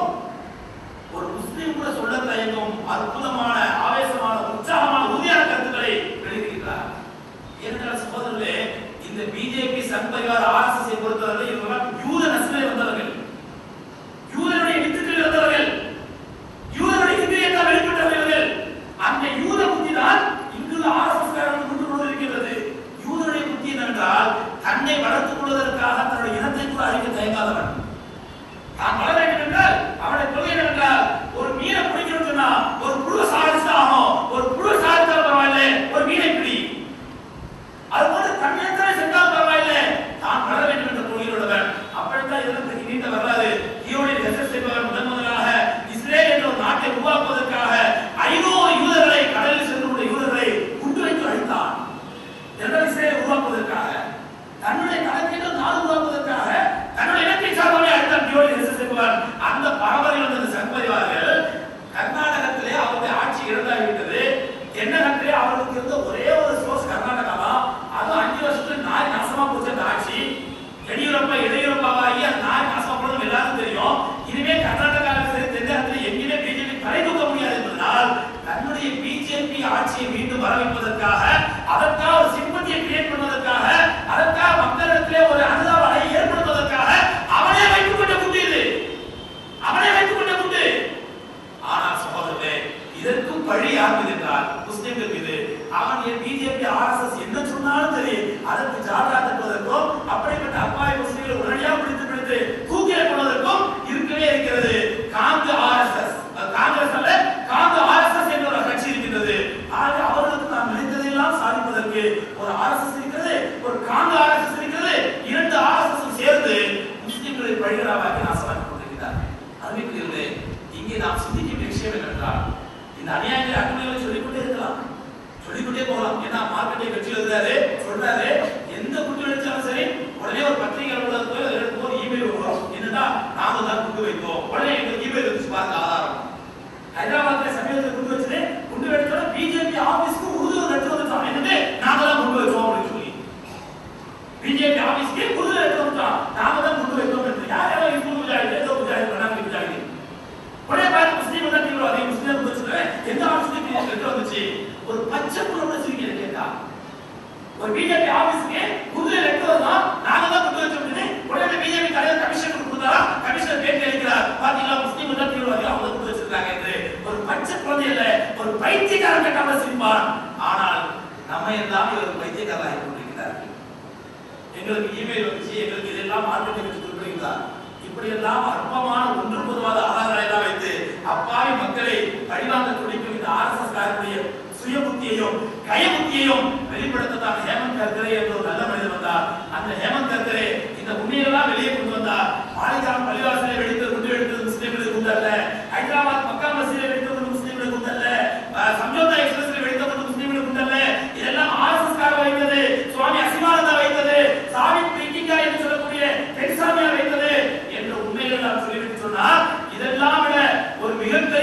ஒரு முஸ்லீம் கூட சொல்ல தயங்கும் அற்புதமான ஆவேசமான உற்சாகமான உறுதியான கருத்துக்களை வெளியிடுகிறார் ஏனென்றால் சகோதரர்களே இந்த பிஜேபி சங் பரிவார் ஆர்எஸ்எஸ் பொறுத்தவரை இவர்கள் யூத நஸ்லே வந்தவர்கள் யூதனுடைய வித்துக்கள் வந்தவர்கள் யூதனுடைய இந்திரியத்தால் வெளிப்பட்டவர்கள் அந்த யூத புத்தி தான் இங்குள்ள ஆர்எஸ்எஸ் காரர்கள் கொண்டு கொண்டிருக்கிறது யூதனுடைய புத்தி என்னவென்றால் தன்னை வளர்த்துக் கொள்வதற்காக தன்னுடைய இனத்தை கூட அழிக்க தயங்காதவன் தான் வளர வேண்டும் என்றால் அவனுடைய கொள்கை என்னவென்றால் ஒரு மீனை பிடிக்கணும்னு சொன்னா ஒரு புழு சாதிச்சு ஆகணும் ஒரு புழு சாதித்தால் பரவாயில்லை ஒரு மீனை பிடி அது போல தன்னிடத்தானே சென்றால் பரவாயில்லை தான் வளர வேண்டும் என்ற கொள்கையுள்ளவன் அப்படித்தான் இதற்கு நீண்ட வரலாறு ஈரோடில் எஸ்எஸ் என்பவர் முதன் முதலாக இஸ்ரேல் என்ற ஒரு நாட்டை உருவாக்குவதற்காக ஐநூறு யூதர்களை கடலில் சென்று கொண்ட யூதர்களை குண்டு வைத்து அழித்தான் என்றால் இஸ்ரேலை உருவாக்குவதற்காக தன்னுடைய கணக்கில் நாடு உருவாக்குவதற்காக தன்னுடைய இனத்தை சார்ந்தவரை அழுத்தம் டியோடி எஸ்எஸ் என்பவர் அந்த பரம்பரையில் வந்த சங்கபரிவார்கள் கர்நாடகத்திலே அவருடைய ஆட்சி இழந்தாகிவிட்டது தென்னகத்திலே அவர்களுக்கு இருந்த ஒரே ஒரு சோர்ஸ் கர்நாடகா தான் அதுவும் அஞ்சு வருஷத்துல நாய் நாசமா போச்சு அந்த ஆட்சி எடியூரப்பா இடையூரப்பாவாகி அந்த நாய் நாசமா போனது எல்லாருக்கும் தெரியும் இனிமே கர்நாடகாவில் சரி தென்னகத்தில் எங்கேயுமே பிஜேபி தலை தூக்க முடியாது என்பதனால் தன்னுடைய பிஜேபி ஆட்சியை மீண்டும் வர வைப்பதற்காக அதற்காக ஒரு சிம்பத்தியை கிரியேட் பண்ணுவதற்காக அதற்காக மக்களிடத்திலே ஒரு அனுதாப அலையை ஏற்படுத்துவதற்காக அவனே வைத்துக் கொண்ட குண்டு இது அவனே வைத்துக் கொண்ட குண்டு ஆனால் சகோதரர்களே இதற்கும் பழி யார் மீது என்றால் முஸ்லிம்கள் மீது அவன் என் பிஜேபி ஆர்எஸ்எஸ் என்ன சொன்னாலும் சரி அதற்கு ஜாடா தட்டுவதற்கும் அப்படிப்பட்ட அப்பாவி முஸ்லிம்களை உடனடியாக பிடித்து பிடித்து தூக்கில போடுவதற்கும் இருக்கவே இருக்கிறது காங்கு ஆர்எஸ்எஸ் காங்கிரஸ் அல்ல காங்கு ஆர்எஸ்எஸ் என்ற ஒரு கட்சி இருக்கின்றது ஆக அவர்களுக்கு நாம் நினைத்ததையெல்லாம் சாதிப்பதற்கு ஒரு ஆர்எஸ்எஸ் இருக்கிறது ஒரு காங்கு ஆர்எஸ்எஸ் இருக்கிறது இரண்டு ஆர்எஸ்எஸ் சேர்ந்து முஸ்லிம்களை பழிகளாவாக்கி நாசமாக்கி கொண்டிருக்கிறார்கள் அருமைக்குரியவர்களே இங்கே நாம் சிந்திக்க வேண்டிய விஷயம் என்னவென்றால் இந்த அநியாயங்களை அட்டுமைகளை சொல்லிக்கொண்டே இருக்கலாம் சொல்லிக்கொண்டே போகலாம் ஏன்னா மார்க்கெட்டை கட்சி எழுதுறாரு சொல்றாரு எந்த குண்டு வெடிச்சாலும் சரி உடனே ஒரு பத்திரிகை அலுவலகத்துக்கு போய் அதுக்கு ஒரு இமெயில் வரும் என்னன்னா நாம தான் குண்டு வைத்தோம் உடனே எங்களுக்கு இமெயில் வந்துச்சு பாருங்க ஆதாரம் ஹைதராபாத்ல சமீபத்தில் குண்டு வச்சது குண்டு வெடிச்சோட பிஜேபி ஆபீஸ்க்கு உறுதி லட்சம் வந்துட்டான் என்னது நாம தான் குண்டு வச்சோம் அப்படின்னு சொல்லி பிஜேபி ஆபீஸ்க்கு உறுதி லட்சம் வந்துட்டான் நாம தான் குண்டு வைத்தோம் என்று யார் யாரோ இந்து முஜாஹித் ஏதோ முஜாஹித் பண்ணாங்க முஜாஹித் உடனே பார்த்து முஸ்லீம் தான் தீவிரவாதி முஸ்லீம் வந்துச்சு எந்த ஆபீஸ்க்கு லெட்டர் வந்துச்சு ஒரு பச்சை புள்ள வச்சிருக்கீங்க கேட்டா ஒரு பிஜேபி ஆபீஸ்க்கு புது லெட்டர் தான் நாங்க தான் கொண்டு வச்சோம்னு உடனே பிஜேபி தலைவர் கமிஷன் கொடுத்தாரா கமிஷனர் பேட்டி அளிக்கிறார் பாத்தீங்களா முஸ்லீம் தான் தீவிரவாதி அவங்க கொண்டு வச்சிருக்காங்க என்று ஒரு பச்சை குழந்தை இல்ல ஒரு பைத்தியக்காரன் கேட்டாம சிரிப்பான் ஆனால் நம்ம எல்லாம் இவர் பைத்தியக்காரராக கொண்டிருக்கிறார் எங்களுக்கு இமெயில் வந்துச்சு எங்களுக்கு இதெல்லாம் மார்க்கெட்டை வச்சு கொடுக்குறீங்களா இப்படி எல்லாம் அற்பமான ஒன்று பொதுவாத ஆதாரங்களை எல்லாம் வைத்து அப்பாவி மக்களை பழிவாங்க துடிக்கும் இந்த ஆர்எஸ்எஸ் காரனுடைய சுய புத்தியையும் கய புத்தியையும் வெளிப்படுத்தத்தான் ஹேமந்த் கர்கரே என்ற ஒரு நல்ல மனிதர் வந்தார் அந்த ஹேமந்த் கர்கரே இந்த உண்மையெல்லாம் வெளியே கொண்டு வந்தார் மாளிகாம் பள்ளிவாசலை வெடித்தது குண்டு வெடித்தது முஸ்லீம்களுக்கு குண்டு அல்ல ஹைதராபாத் மக்கா மசீதை வெடித்தது முஸ்லீம்களுக்கு குண்டு அல்ல அஹ், சம்ஜோதா எக்ஸ்பிரஸ்ல வெடித்தது முஸ்லீம்களுக்கு குண்டு அல்ல இதெல்லாம் ஆர்எஸ்எஸ் கார வைத்தது சுவாமி அசிமானந்தா வைத்தது சாமி பிரிக்கிங்கா என்று சொல்லக்கூடிய பெருசாமியா வைத்தது என்ற உண்மைகளை நாம் சொல்லிவிட்டு சொன்னால் இதெல்லாம் விட ஒரு மிகப்பெரிய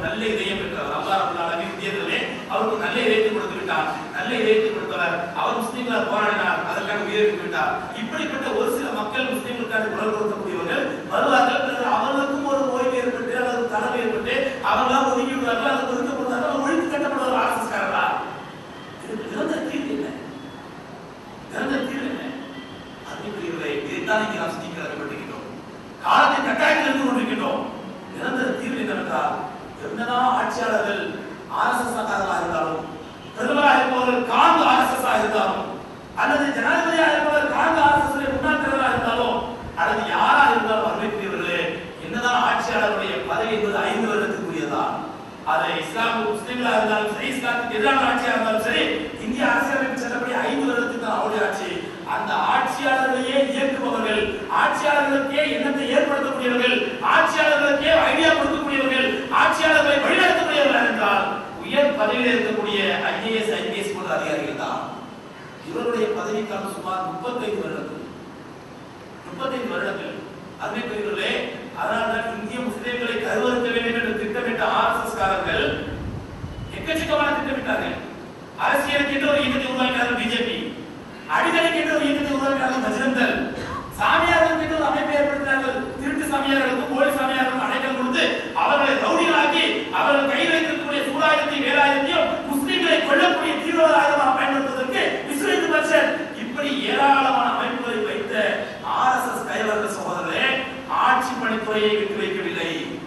நல்ல இதயம் இருக்கிறவர் அல்லாஹ் ரப்பல் ஆலமீன் தேர்தலே அவருக்கு நல்ல இதயத்தை கொடுத்து விட்டார் நல்ல இதயத்தை கொடுத்தவர் அவர் முஸ்லிம்களால் போராடினார் அதற்காக உயிரிழந்து விட்டார் இப்படிப்பட்ட ஒரு சில மக்கள் முஸ்லிம்களுக்காக குரல் கொடுக்கக்கூடியவர்கள் வருவார்கள் பிறகு அவர்களுக்கும் ஒரு ஓய்வு ஏற்பட்டு அல்லது தலைமை ஏற்பட்டு அவர்களால் ஒதுங்கி விடுவார்கள் அல்லது ஒதுக்கப்படுவார்கள் அவர் ஒழித்து கட்டப்படுவார் ஆர்எஸ்எஸ்காரரா இதுக்கு நிரந்தர தீர்வு என்ன நிரந்தர தீர்வு என்ன அன்புக்குரியவர்களே இதைத்தான் இங்கே நாம் சிந்திக்க கடமைப்பட்டிருக்கிறோம் காலத்தின் கட்டாயத்தில் இருந்து கொண்டிருக்கின்றோம் நிரந்தர தீர்வு என்னவென்றால் என்னதான் ஆட்சியாளர்கள் ஆர்எஸ்எஸ் காரர்களாக இருந்தாலும் பிரதமராக இருப்பவர்கள் காந்து ஆர்எஸ்எஸ் இருந்தாலும் அல்லது ஜனாதிபதியாக இருப்பவர் காந்து ஆர்எஸ்எஸ் முன்னாள் தலைவராக இருந்தாலும் அல்லது யாராக இருந்தாலும் வரவேற்கிறவர்களே என்னதான் ஆட்சியாளருடைய பதவி என்பது ஐந்து வருடத்துக்குரியதான் அது இஸ்லாம் முஸ்லிம்களா இருந்தாலும் சரி இஸ்லாத்துக்கு எதிரான ஆட்சியா இருந்தாலும் சரி இந்திய அரசியலமைப்பு சட்டப்படி ஐந்து வருடத்துக்கு தான் அவருடைய ஆட்சி அந்த ஆட்சியாளர்களையே இயக்குபவர்கள் ஆட்சியாளர்களுக்கே எண்ணத்தை ஏற்படுத்தக்கூடியவர்கள் ஆட்சியாளர்களுக்கே ஐடியா கொடுக்கக்கூடியவர்கள் ஆட்சியாளர்களை வழிநடத்தக்கூடியவர்கள் என்றால் உயர் பதவியில் இருக்கக்கூடிய ஐஏஎஸ் ஐபிஎஸ் போன்ற அதிகாரிகள் தான் இவருடைய பதவிக்காலம் சுமார் முப்பத்தைந்து வருடங்கள் முப்பத்தைந்து வருடங்கள் அருமைக்குரியவர்களே அதனால்தான் இந்திய முஸ்லிம்களை கருவறுக்க வேண்டும் என்று திட்டமிட்ட ஆர்எஸ்எஸ் காரர்கள் எக்கச்சக்கமான திட்டமிட்டார்கள் அரசியலுக்கு என்று ஒரு இயக்கத்தை உருவாக்கினார்கள் பிஜேபி அடிதலுக்கு என்று ஒரு இயக்கத்தை உருவாக்கினார்கள் பஜ்ரந்தல் சாமியார்களுக்கு என்று ஒரு அமைப்பை ஏற்படுத்தினார்கள் திருட்டு சாமியார்களுக்கும் போலி சாமியார்களுக்கும் அடைக்கல் கொடுத்து அவர்களை ரவுடிகளாக்கி அவர்கள் கையில் வைத்திருக்கக்கூடிய சூடாயிரத்தையும் வேலாயிரத்தையும் முஸ்லிம்களை கொல்லக்கூடிய தீவிரவாத ஆயுதமாக பயன்படுத்துவதற்கு இஸ்ரேல் பட்சன் இப்படி ஏராளமான அமைப்புகளை வைத்த ஆர்எஸ்எஸ் கைவர்கள் சகோதரர்களே ஆட்சி பணித்துறையை விட்டு வைக்கவில்லை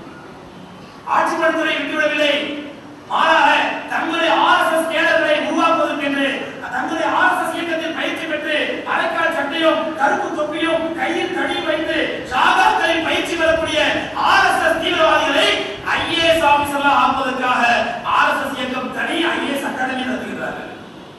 ஆட்சி பணித்துறையை விட்டுவிடவில்லை மாறாக தங்களுடைய ஆர்எஸ்எஸ் கேடர்களை உருவாக்குவதற்கென்று தங்களுடைய ஆர்எஸ்எஸ் இயக்கத்தில் பயிற்சி பெற்று அரைக்கால் சட்டையும் கருப்பு தொப்பியும் கையில் தடியும் வைத்து ஷாகாக்களில் பயிற்சி பெறக்கூடிய ஆர்எஸ்எஸ் தீவிரவாதிகளை ஐஏஎஸ் ஆபீசர்களாக ஆக்குவதற்காக ஆர்எஸ்எஸ் இயக்கம் தனி ஐஏஎஸ் அகாடமி நடத்துகிறார்கள்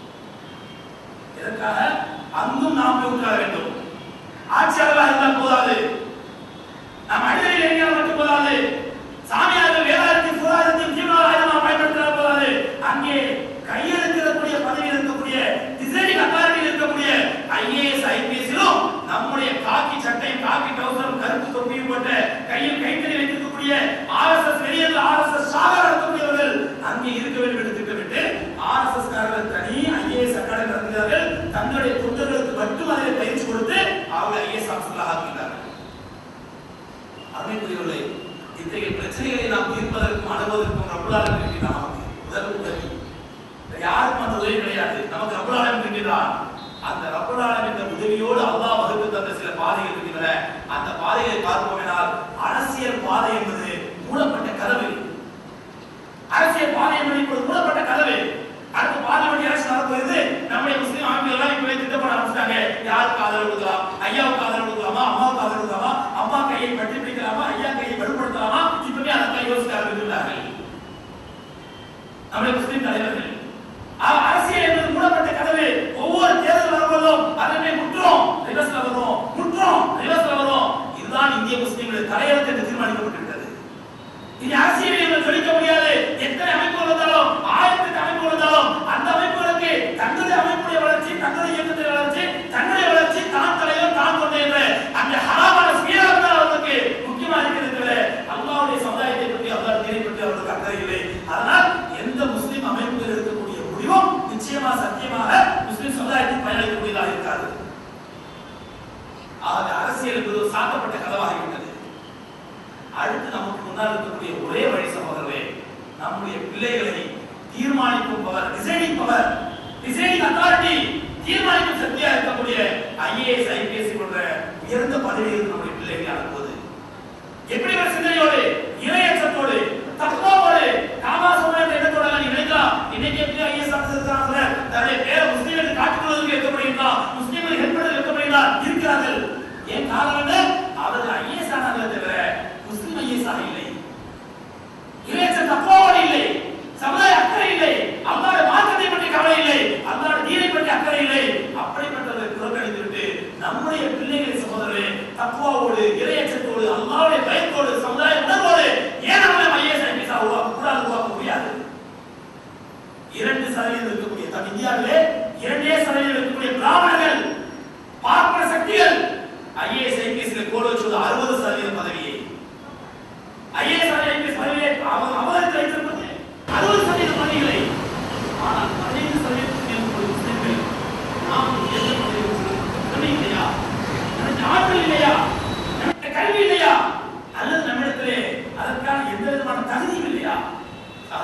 இதற்காக அங்கும் நாம் போய் உட்கார வேண்டும் ஆட்சியாளர்களாக இருந்தால் போதாது நாம் அடிதலில் இறங்கினால் மட்டும் போதாது சாமியார்கள் வேதாயத்தையும் சூராயத்தையும் தீவிரவாத ஆயுதமாக பயன்படுத்தினால் போதாது அங்கே கையெழுத்திடக்கூடிய பதவியில் இருக்கக்கூடிய டிசைனிங் அத்தாரிட்டியில் இருக்கக்கூடிய ஐஏஎஸ் ஐபிஎஸ்ஸிலும் நம்முடைய காக்கி சட்டை காக்கி டவுசரும் கருப்பு தொப்பியும் போட்ட கையில் கைத்தறி வைத்திருக்கக்கூடிய ஆர்எஸ்எஸ் வெளியில் ஆர்எஸ்எஸ் சாக நடத்தக்கூடியவர்கள் அங்கே இருக்க வேண்டும் என்று திட்டமிட்டு ஆர்எஸ்எஸ் காரர்கள் தனி ஐஏஎஸ் அகாடமி நடத்துகிறார்கள் தங்களுடைய தொண்டர்களுக்கு மட்டும் அதில் பயிற்சி கொடுத்து அவர்கள் ஐஏஎஸ் ஆஃபீஸர்களாக ஆக்குகிறார்கள் அருமைக்குரியவர்களே இத்தகைய பிரச்சனைகளை நாம் தீர்ப்பதற்கும் அணுவதற்கும் ரப்புலாளர் இருக்கின்றான் நமக்கு முதல் உதவி வேற யாருக்கும் அந்த உதவி கிடையாது நமக்கு ரப்புலாளர் இருக்கின்றான் அந்த ரப்புலாளர் என்ற உதவியோடு அல்லாஹ் வகுத்து தந்த சில பாதைகள் இருக்கின்றன அந்த பாதைகளை பார்ப்போமெனால் அரசியல் பாதை என்பது மூடப்பட்ட கதவு அரசியல் பாதை என்பது இப்பொழுது மூடப்பட்ட கதவு அடுத்து பார்லிமெண்ட் எலெக்ஷன் வரப்போகுது நம்முடைய முஸ்லீம் அமைப்புகள் எல்லாம் இப்பவே திட்டம் பண்ண ஆரம்பிச்சிட்டாங்க யாருக்கு ஆதரவு கொடுக்கலாம் ஐயாவுக்கு ஆதரவு கொடுக்கலாமா அம்மாவுக்கு ஆதரவு கொடுக்கலாமா அம்மா கையை பற்றி பிடிக்கலாமா ஐயா கையை வலுப்படுத்தலாமா இப்பவே அதற்காக யோசிக்க ஆரம்பித்துள்ளார்கள் நம்முடைய முஸ்லீம் தலைவர்கள் அ- அரசியல் என்பது மூடப்பட்ட கதவு ஒவ்வொரு தேர்தல் வரும்போதும் அதனை முற்றோம் ரிவர்ஸ்ல வரும் முற்றோம் ரிவர்ஸ்ல வரும் இதுதான் இந்திய முஸ்லீம்களுடைய தலையெழுத்து என்று தீர்மானிக்கப்பட்டிருக்கிறது இனி அரசியல் என்பது சொல்லிக்க முடியாது எத்தனை அமைப்புகள் வந்தாலும் ஆயிரத்துக்கு அமைப்பு வந்தாலும் அந்த அமைப்புகளுக்கு தங்களுடைய அமைப்புடைய வளர்ச்சி தங்களுடைய இயக்கத்தின் வளர்ச்சி தங்களுடைய வளர்ச்சி தான் தலைவர் தான் கொண்டு என்ற அந்த ஹராமான சுயநலம் தான் அவர்களுக்கு முக்கியமா இருக்கிறது தவிர அல்லாவுடைய சமுதாயத்தை பற்றி அல்லாஹ் தீனை பற்றி அவர்களுக்கு அக்கறை இல்லை அதனால் எந்த முஸ்லிம் அமைப்புகள் இருக்கக்கூடிய முடிவும் நிச்சயமா சத்தியமாக முஸ்லிம் சமுதாயத்துக்கு பயனளிக்கக்கூடியதாக இருக்காது ஆக அரசியல் என்பது ஒரு சாத்தப்பட்ட கதவாகிவிட்டது அடுத்து நமக்கு முன்னால் இருக்கக்கூடிய ஒரே வழி சகோதரரே நம்முடைய பிள்ளைகளை தீர்மானிக்கும் power designing power designing authority தீர்மானிக்கும் சக்தியா இருக்கக்கூடிய ஐஏஎஸ் ஐபிஎஸ் போன்ற உயர்ந்த பதவியில் நம்முடைய பிள்ளைகளை அனுப்புவது எப்படி ஒரு சிந்தனையோடு இளையச்சத்தோடு தக்குவாவோடு காமா சொன்ன எண்ணத்தோட நீ நினைக்கலாம் இன்னைக்கு எப்படி ஐஎஸ் ஆஃபீஸர் இருக்காங்க தன்னுடைய பேரை முஸ்லீம்களுக்கு காட்டிக் கொள்வதற்கு வைக்கப்படுகிறார் முஸ்லீம்களுக்கு ஹெல்ப் பண்ண வைக்கப்படுகிறார் இருக்கிறார்கள் ஏன் காரணம் என்ன அவர்கள் ஐஎஸ் ஆனார்களே தவிர முஸ்லீம் ஐஎஸ் ஆக இல்லை இளையச்சன் தக்குவாவோடு இல்லை சமுதாய அக்கறை இல்லை அல்லாட மாற்றத்தை பற்றி கவலை இல்லை அல்லாட தீனை பற்றி அக்கறை இல்லை அப்படிப்பட்டவர்களை புறக்கணித்து விட்டு நம்முடைய பிள்ளைகளை சகோதரரே தக்குவாவோடு இறையச்சத்தோடு அல்லாவுடைய பயத்தோடு சமுதாய உணர்வோடு ஏன் நம்மளை ஐஏஎஸ் ஐபிஎஸ் உருவாக்க கூடாது உருவாக்க முடியாது இரண்டு சதவீதம் இருக்கக்கூடிய தன் இந்தியாவிலே இரண்டே சதவீதம் இருக்கக்கூடிய பிராமணர்கள் பார்ப்பன சக்திகள் ஐஏஎஸ் ஐபிஎஸ் கோடு வச்சுள்ள அறுபது சதவீத பதவியை ஐஏஎஸ் ஐபிஎஸ் பதவியை அவ- அவதரித்து வைத்த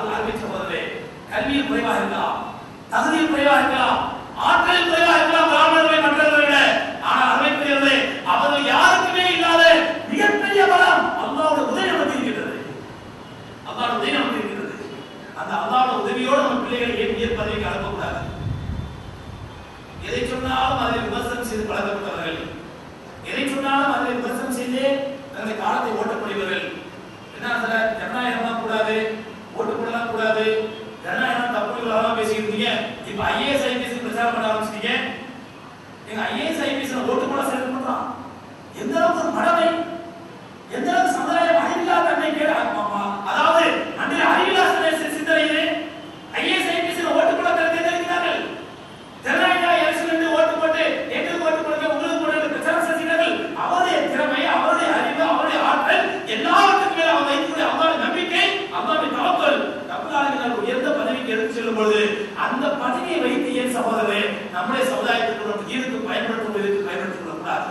அது அருமை சகோதரே கல்வியில் குறைவாக இருக்கலாம் தகுதியில் குறைவாக இருக்கலாம் ஆற்றலில் குறைவாக இருக்கலாம் பிராமணர்களை மற்றவர்களை விட ஆனால் அருமைக்குரியவர்களே அவர்கள் யாருக்குமே இல்லாத மிகப்பெரிய பலம் அல்லாவோட உதவி நமக்கு இருக்கிறது அல்லாவோட உதவி நமக்கு இருக்கிறது அந்த அல்லாவோட உதவியோடு நம்ம பிள்ளைகளை ஏன் உயர் பதவிக்கு அனுப்பக்கூடாது எதை சொன்னாலும் அதை விமர்சனம் செய்து பழக்கப்பட்டவர்கள் எதை சொன்னாலும் அதை விமர்சனம் செய்து தங்களை காலத்தை ஓட்டக்கூடியவர்கள் என்ன சார் ஜனநாயகம் தான் கூடாது ஓட்டு போடலாம் கூடாது ஜனநாயகம் தப்பு இவ்வளவு பேசிட்டு இருந்தீங்க இப்ப ஐஏஎஸ் ஐபிஎஸ் பிரச்சாரம் பண்ண ஆரம்பிச்சிட்டீங்க எங்க ஐஏஎஸ் ஐபிஎஸ் ஓட்டு போட சேர்த்து பண்றான் எந்த அளவுக்கு ஒரு மடமை எந்த அளவுக்கு சமுதாயம் அறிவில்லா தன்மை கேடு அதாவது அன்றைய அறிவில்லா சிந்தனையிலே ஐஏஎஸ் ஐபிஎஸ் ஓட்டு போட தேர்ந்தெடுக்கிறார்கள் ஜனநாயக அரசியல் ஓட்டு போட்டு எங்களுக்கு ஓட்டு போடுங்க உங்களுக்கு போடுங்க பிரச்சாரம் செஞ்சீர்கள் அவருடைய திறமை அவருடைய அறிவு அவருடைய ஆற்றல் எல்லாவற்றுக்கும் மேல அவர் வைக்கக்கூடிய அவருடைய நம்பிக்கை அவருடைய தவக்கல் தமிழ்நாடுகள் உயர்ந்த பதவிக்கு எடுத்து செல்லும் பொழுது அந்த பதவியை வைத்து ஏன் சகோதரரே நம்முடைய சமுதாயத்துக்கு நம்ம ஈருக்கு பயன்படுத்தும் இதற்கு பயன்படுத்திக் கொள்ளக்கூடாது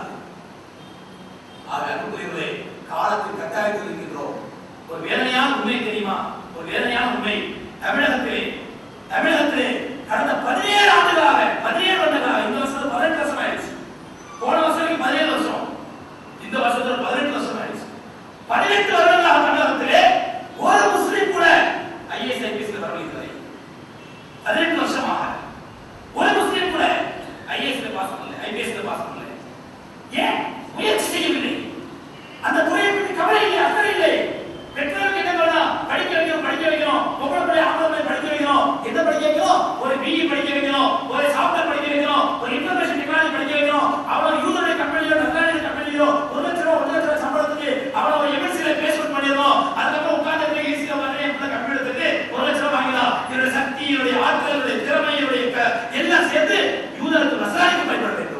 ஆக அன்புக்குரியவர்களே காலத்தின் கட்டாயத்தில் இருக்கின்றோம் ஒரு வேதனையான உண்மை தெரியுமா ஒரு வேதனையான உண்மை தமிழகத்திலே தமிழகத்திலே கடந்த பதினேழு ஆண்டுகளாக பதினேழு ஆண்டுகளாக இந்த வருஷத்துல பதினெட்டு வருஷம் ஆயிடுச்சு போன வருஷத்துக்கு பதினேழு வருஷம் இந்த வருஷத்துல பதினெட்டு வருஷம் ஆயிடுச்சு பதினெட்டு வருடங்களாக தமிழகத்திலே ஒரு முஸ்லீம் கூட ஐஏஎஸ் ஐபிஎஸ்ல வரவில்லை பதினெட்டு வருஷமாக ஒரு முஸ்லீம் கூட ஐஏஎஸ்ல பாஸ் பண்ணல ஐபிஎஸ்ல பாஸ் பண்ணல ஏன் முயற்சி செய்யவில்லை அந்த துறையை பற்றி கவலை இல்லை அக்கறை இல்லை பெற்றோருக்கு என்ன வேணும் படிக்க வைக்கணும் படிக்க வைக்கணும் பொம்பளை பிள்ளை ஆம்பளை பிள்ளை படிக்க வைக்கணும் என்ன படிக்க வைக்கணும் ஒரு பிஇ படிக்க வைக்கணும் ஒரு சாஃப்ட்வேர் படிக்க வைக்கணும் ஒரு இன்ஃபர்மேஷன் டெக்னாலஜி படிக்க வைக்கணும் அவளோட யூதருடைய கம்பெனியோ நல்லாடைய கம்பெனியோ ஒரு லட்சம் ரூபாய் ஒரு லட்சம் ரூபாய் சம்பளத்துக்கு அவளோட எம்என்சில பேஸ்மெண்ட் பண்ணிடணும் அதுக்கப்புறம் உட்கார்ந்து ஏசியில வந்து என் பிள்ளை கம்பெனி எடுத்துட்டு ஒரு லட்சம் ரூபாய் வாங்கலாம் என்னுடைய சக்தி என்னுடைய ஆற்றல் என்னுடைய திறமை என்னுடைய க- எல்லாம் சேர்த்து யூதருக்கு வசலாய்க்கு பயன்பட வேண்டும்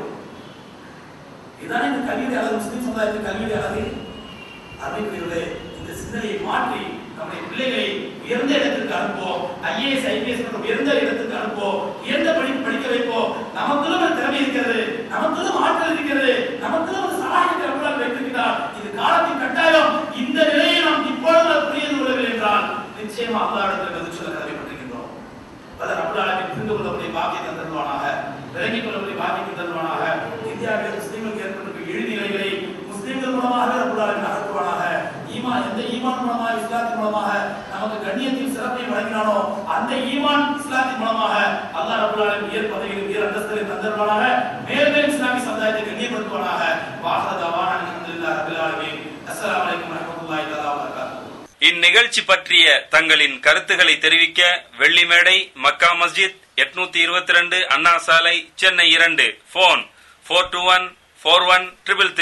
இதுதான் இந்த கல்வியுடைய அளவு முஸ்லிம் சமுதாயத்தின் கல்வியுடைய அளவு அருமைக்குரியவர்களே இந்த சிந்தனையை மாற்றி நம்முடைய பிள்ளைகளை உயர்ந்த இடத்திற்கு அனுப்புவோம் ஐஏஎஸ் ஐபிஎஸ் போன்ற உயர்ந்த இடத்துக்கு அனுப்புவோம் உயர்ந்த படிப்பு படிக்க வைப்போம் நமக்குள்ளும் ஒரு திறமை இருக்கிறது நமக்குள்ளும் ஆற்றல் இருக்கிறது நமக்குள்ளும் ஒரு சலாகியத்தை நம்மளால் வைத்திருக்கிறார் இது காலத்தின் கட்டாயம் இந்த நிலையை நாம் இப்பொழுது நாம் புரிந்து கொள்ளவில்லை என்றால் நிச்சயமா அல்லாஹ்விடத்தில் பதில் சொல்ல கடமைப்பட்டிருக்கின்றோம் பல ரப்பலாளத்தை புரிந்து கொள்ளக்கூடிய பாக்கியத்தை தருவானாக விளங்கிக் கொள்ளக்கூடிய பாக்கியத்தை தருவானாக இந்தியாவில் முஸ்லிம்களுக்கு ஏற்பட்டிருக்கும் இழிநிலைகளை முஸ்லிம்கள் மூலமாக ரப்பலாளத்தை அகற்றுவானாக ஈமான் எந்த ஈமான் மூலமாக இஸ்லாத்தின் மூலமாக நமக்கு கண்ணியத்தையும் சிறப்பையும் வழங்கினானோ அந்த ஈமான் இஸ்லாத்தின் மூலமாக அல்லாஹ் ரப்பலாளத்தின் உயர் பதவியில் உயர் அந்தஸ்தில் தந்தருவானாக மேல் மேல் இஸ்லாமிய சமுதாயத்தை கண்ணியப்படுத்துவானாக வாஹதவான அல்ஹம்துலில்லாஹி ரப்பில் ஆலமீன் அஸ்ஸலாமு அலைக்கும் வரஹ்மத்துல்லாஹி தஆலா வபரகாத்துஹு இந்நிகழ்ச்சி பற்றிய தங்களின் கருத்துக்களை தெரிவிக்க வெள்ளிமேடை மக்கா மஸ்ஜித் எட்நூத்தி இருபத்தி ரெண்டு அண்ணா சாலை சென்னை இரண்டு phone four two one four one triple